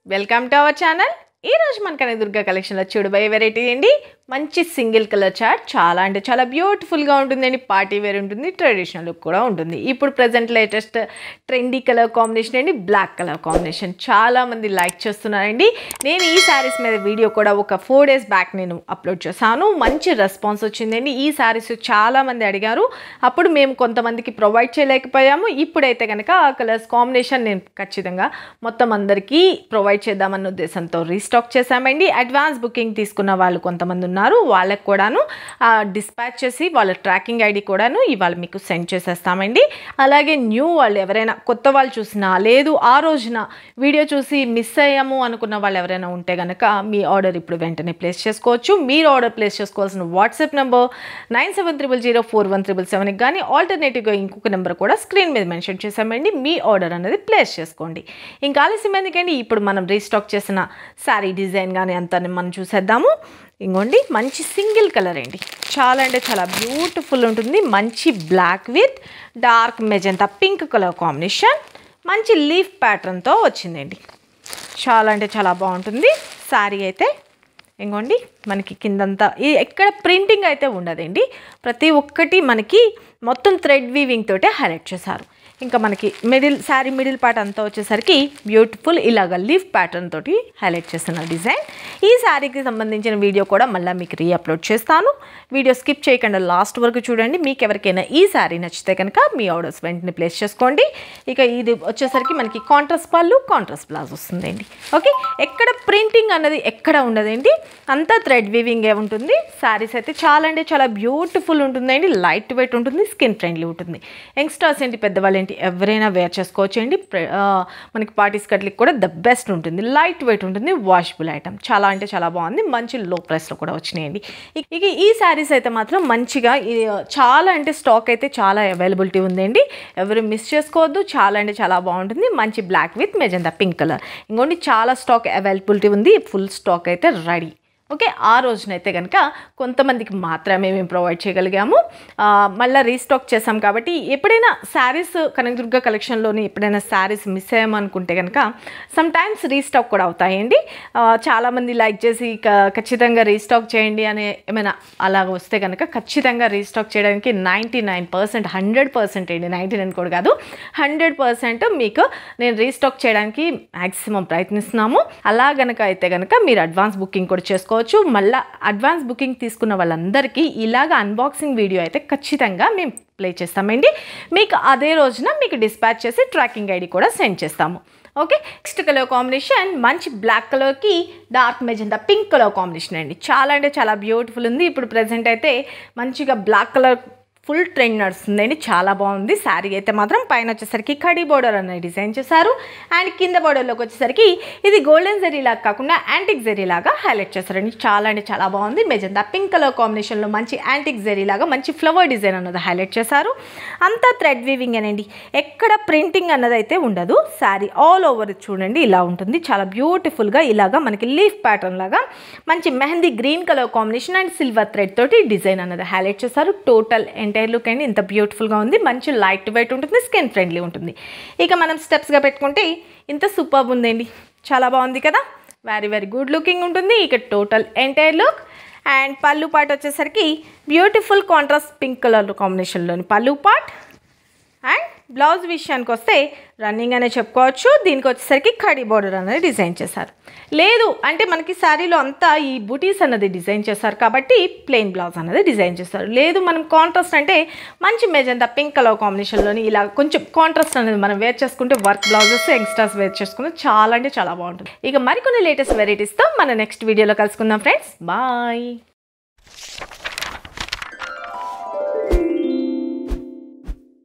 welcome to our channel ఈ రోజు మనకనే దుర్గా కలెక్షన్లో చూడబోయే వెరైటీ అండి మంచి సింగిల్ కలర్ చార్ట్ చాలా అంటే చాలా బ్యూటిఫుల్గా ఉంటుందండి పార్టీ వేర్ ఉంటుంది ట్రెడిషనల్ లుక్ కూడా ఉంటుంది ఇప్పుడు present latest trendy colour combination అండి బ్లాక్ కలర్ కాంబినేషన్ చాలా మంది లైక్ చేస్తున్నారండి నేను ఈ శారీస్ మీద వీడియో కూడా ఒక ఫోర్ డేస్ బ్యాక్ నేను అప్లోడ్ చేశాను మంచి రెస్పాన్స్ వచ్చిందండి ఈ శారీస్ చాలా మంది అడిగారు అప్పుడు మేము కొంతమందికి ప్రొవైడ్ చేయలేకపోయాము ఇప్పుడైతే కనుక ఆ కలర్స్ కాంబినేషన్ నేను ఖచ్చితంగా మొత్తం అందరికీ ప్రొవైడ్ చేద్దామన్న ఉద్దేశంతో రీస్టాక్ చేశామండి అడ్వాన్స్ బుకింగ్ తీసుకున్న వాళ్ళు కొంతమంది ఉన్నారు వాళ్ళకి కూడాను డిస్పాచ్ చేసి వాళ్ళ ట్రాకింగ్ ఐడి కూడాను ఇవాళ మీకు సెండ్ చేసేస్తామండి అలాగే న్యూ వాళ్ళు ఎవరైనా కొత్త వాళ్ళు చూసినా లేదు ఆ రోజున వీడియో చూసి మిస్ అయ్యాము అనుకున్న వాళ్ళు ఎవరైనా ఉంటే కనుక మీ ఆర్డర్ ఇప్పుడు వెంటనే ప్లేస్ చేసుకోవచ్చు మీరు ఆర్డర్ ప్లేస్ చేసుకోవాల్సిన WhatsApp number nine seven triple zero four one triple సెవెన్కి కానీ ఆల్టర్నేటివ్గా ఇంకొక నెంబర్ కూడా స్క్రీన్ మీద మెన్షన్ చేసామండి మీ ఆర్డర్ అనేది ప్లేస్ చేసుకోండి ఇంకా ఆలస్యం ఎందుకండి ఇప్పుడు మనం రీస్టాక్ చేసిన శారీ డిజైన్ కానీ అంతా మనం చూసేద్దాము ఇంకోండి మంచి సింగిల్ కలర్ అండి చాలా అంటే చాలా బ్యూటిఫుల్ ఉంటుంది మంచి black with dark magenta pink colour combination మంచి లీఫ్ ప్యాటర్న్తో వచ్చిందండి చాలా అంటే చాలా బాగుంటుంది శారీ అయితే ఇంకోండి మనకి కిందంతా ఇది ఎక్కడ ప్రింటింగ్ అయితే ఉండదండి ప్రతి ఒక్కటి మనకి మొత్తం థ్రెడ్ వీవింగ్ తోటే హైలైట్ చేశారు ఇంకా మనకి మిడిల్ శారీ మిడిల్ పార్ట్ అంతా వచ్చేసరికి బ్యూటిఫుల్ ఇలాగ లీఫ్ ప్యాటర్న్ తోటి హైలైట్ చేసిన డిజైన్ ఈ శారీకి సంబంధించిన వీడియో కూడా మళ్ళీ మీకు రీ అప్లోడ్ చేస్తాను వీడియో స్కిప్ చేయకుండా లాస్ట్ వరకు చూడండి మీకు ఎవరికైనా ఈ శారీ నచ్చితే కనుక మీ ఆర్డర్స్ వెంటనే ప్లేస్ చేసుకోండి ఇక ఇది వచ్చేసరికి మనకి కాంట్రాస్ట్ పళ్ళు కాంట్రాస్ట్ బ్లౌజ్ వస్తుందండి ఓకే ఎక్కడ ప్రింటింగ్ అన్నది ఎక్కడ ఉండదండి అంతా థ్రెడ్ వీవింగ్ ఏ ఉంటుంది శారీస్ అయితే చాలా అంటే చాలా బ్యూటిఫుల్ ఉంటుందండి లైట్ వెయిట్ ఉంటుంది స్కిన్ ఫ్రెండ్లీ ఉంటుంది యంగ్స్టర్స్ ఏంటి పెద్దవాళ్ళు ఏంటి ఎవరైనా వేర్ చేసుకోవచ్చు అండి ప్ర- ఆ, మనకి పార్టీస్ కట్లకి కూడా ద బెస్ట్ ఉంటుంది లైట్ వెయిట్ ఉంటుంది వాషబుల్ ఐటమ్ చాలా అంటే చాలా బాగుంది మంచి లో ప్రైస్లో కూడా వచ్చినాయండి ఇ- ఇక ఈ శారీస్ అయితే మాత్రం మంచిగా ఈ, చాలా అంటే స్టాక్ అయితే చాలా అవైలబిలిటీ ఉందండి ఎవరు మిస్ చేసుకోవద్దు చాలా అంటే చాలా బాగుంటుంది మంచి black with magenta pink colour ఇంకోటి చాలా స్టాక్ అవైలబిలిటీ ఉంది ఫుల్ స్టాక్ అయితే రెడీ ఓకే ఆ రోజునైతే కనుక కొంతమందికి మాత్రమే మేము ప్రొవైడ్ చేయగలిగాము ఆ, మళ్ళీ రీస్టాక్ చేసాం కాబట్టి ఎప్పుడైనా శారీస్ కనకదుర్గ కలెక్షన్లోని ఎప్పుడైనా శారీస్ మిస్ అయ్యామనుకుంటే కనుక సమ్ టైమ్స్ రీస్టాక్ కూడా అవుతాయండి ఆ, చాలామంది లైక్ చేసి క- ఖచ్చితంగా రీస్టాక్ చేయండి అని ఏమైనా అలాగ వస్తే కనుక ఖచ్చితంగా రీస్టాక్ చేయడానికి ninety nine percent hundred percent అండి నైంటీ నైన్ కూడా కాదు హండ్రెడ్ పర్సెంట్ మీకు నేను రీస్టాక్ చేయడానికి మ్యాక్సిమం ప్రయత్నిస్తున్నాము అలా గనక అయితే కనుక మీరు అడ్వాన్స్ బుకింగ్ కూడా చేసుకోవచ్చు మళ్ళీ అడ్వాన్స్ బుకింగ్ తీసుకున్న వాళ్ళందరికీ ఇలాగ అన్బాక్సింగ్ వీడియో అయితే ఖచ్చితంగా మేము ప్లే చేస్తామండి మీకు అదే రోజున మీకు డిస్పాచ్ చేసి ట్రాకింగ్ ఐడి కూడా సెండ్ చేస్తాము ఓకే నెక్స్ట్ కలర్ కాంబినేషన్ మంచి బ్లాక్ కలర్కి dark magenta pink colour combination అండి చాలా అంటే చాలా బ్యూటిఫుల్ ఉంది ఇప్పుడు ప్రజెంట్ అయితే మంచిగా బ్లాక్ కలర్ ఫుల్ ట్రెండ్ నడుస్తుందండి చాలా బాగుంది శారీ అయితే మాత్రం పైన వచ్చేసరికి కడీ బోర్డర్ అనేది డిజైన్ చేశారు అండ్ కింద బోర్డర్లోకి వచ్చేసరికి ఇది గోల్డెన్ జెరీ లాగా కాకుండా యాంటిక్ జెరీ లాగా హైలైట్ చేశారండి చాలా అంటే చాలా బాగుంది మెజంతా పింక్ కలర్ కాంబినేషన్లో మంచి యాంటిక్ జెరీ లాగా మంచి ఫ్లవర్ డిజైన్ అన్నది హైలైట్ చేశారు అంతా థ్రెడ్ వీవింగ్ అనండి ఎక్కడ ప్రింటింగ్ అన్నది అయితే ఉండదు శారీ ఆల్ ఓవర్ చూడండి ఇలా ఉంటుంది చాలా బ్యూటిఫుల్గా ఇలాగా మనకి లీఫ్ ప్యాటర్న్ లాగా మంచి mehndi green colour combination and silver thread తోటి డిజైన్ అన్నది హైలైట్ చేశారు టోటల్ ఎంటైర్ లుక్ అండి ఇంత బ్యూటిఫుల్గా ఉంది మంచి లైట్ వెయిట్ ఉంటుంది స్కిన్ ఫ్రెండ్లీ ఉంటుంది ఇక మనం స్టెప్స్గా పెట్టుకుంటే ఇంత సూపర్ ఉందండి చాలా బాగుంది కదా వెరీ వెరీ గుడ్ లుకింగ్ ఉంటుంది ఇక టోటల్ ఎంటైర్ లుక్ అండ్ పళ్ళు పాట్ వచ్చేసరికి బ్యూటిఫుల్ కాంట్రాస్ట్ పింక్ కలర్ కాంబినేషన్లోని పళ్ళు పాట్ అండ్ బ్లౌజ్ విషయానికి వస్తే రన్నింగ్ అనే చెప్పుకోవచ్చు దీనికి వచ్చేసరికి కడి బోర్డర్ అనేది డిజైన్ చేశారు లేదు అంటే మనకి శారీలో అంతా ఈ బుటీస్ అన్నది డిజైన్ చేశారు కాబట్టి ప్లెయిన్ బ్లౌజ్ అనేది డిజైన్ చేశారు లేదు మనం కాంట్రాస్ట్ అంటే మంచి మెజంతా పింక్ కలర్ కాంబినేషన్లోని ఇలా కొంచెం కాంట్రాస్ట్ అనేది మనం వేర్ చేసుకుంటే వర్క్ బ్లౌజెస్ యంగ్స్టర్స్ వేర్ చేసుకుంటే చాలా అంటే చాలా బాగుంటుంది ఇక మరికొన్ని లేటెస్ట్ వెరైటీస్తో మన నెక్స్ట్ వీడియోలో కలుసుకుందాం ఫ్రెండ్స్ బాయ్